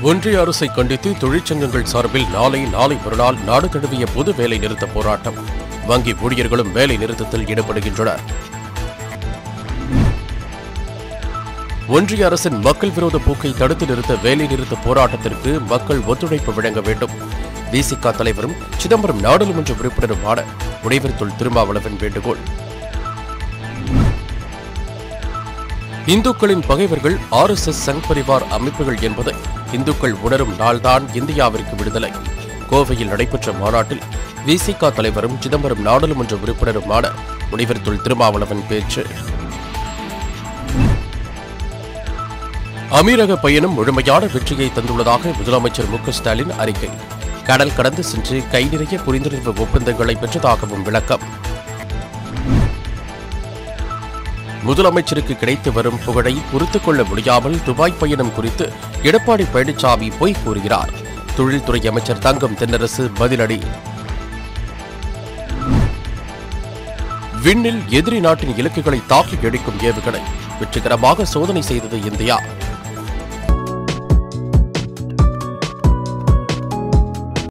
ஒன்றிய அரசை கண்டித்து தொழிற்சங்கங்கள் சார்பில் நாளை நாளை மறுநாள் நாடு தழுவிய பொது வேலை நிறுத்த போராட்டம் வங்கி ஊழியர்களும் வேலை நிறுத்தத்தில் ஈடுபடுகின்றனர் ஒன்றிய அரசின் மக்கள் விரோத போக்கை தடுத்து நிறுத்த வேலை நிறுத்த போராட்டத்திற்கு மக்கள் ஒத்துழைப்பு வழங்க வேண்டும் விசிக தலைவரும் சிதம்பரம் நாடாளுமன்ற உறுப்பினருமான முனைவர் தொல் திருமாவளவன் வேண்டுகோள் இந்துக்களின் பகைவர்கள் R S S Sangh Parivar அமைப்புகள் என்பதை இந்துக்கள் உணரும் நாள்தான் இந்தியாவிற்கு விடுதலை கோவையில் நடைபெற்ற மாநாட்டில் விசிக தலைவரும் சிதம்பரம் நாடாளுமன்ற உறுப்பினருமான முனைவர் தொல் திருமாவளவன் பேச்சு அமீரக பயணம் முழுமையான வெற்றியை தந்துள்ளதாக முதலமைச்சர் மு க ஸ்டாலின் அறிக்கை கடல் கடந்து சென்று கை நிறைய புரிந்துணர்வு ஒப்பந்தங்களை பெற்றதாகவும் விளக்கம் முதலமைச்சருக்கு கிடைத்து வரும் புகழை பொறுத்துக் கொள்ள முடியாமல் துபாய் பயணம் குறித்து எடப்பாடி பழனிசாமி பொய் கூறுகிறார் தொழில்துறை அமைச்சர் தங்கம் தென்னரசு பதிலடி விண்ணில் எதிரி நாட்டின் இலக்குகளை தாக்கி அடிக்கும் ஏவுகணை வெற்றிகரமாக சோதனை செய்தது இந்தியா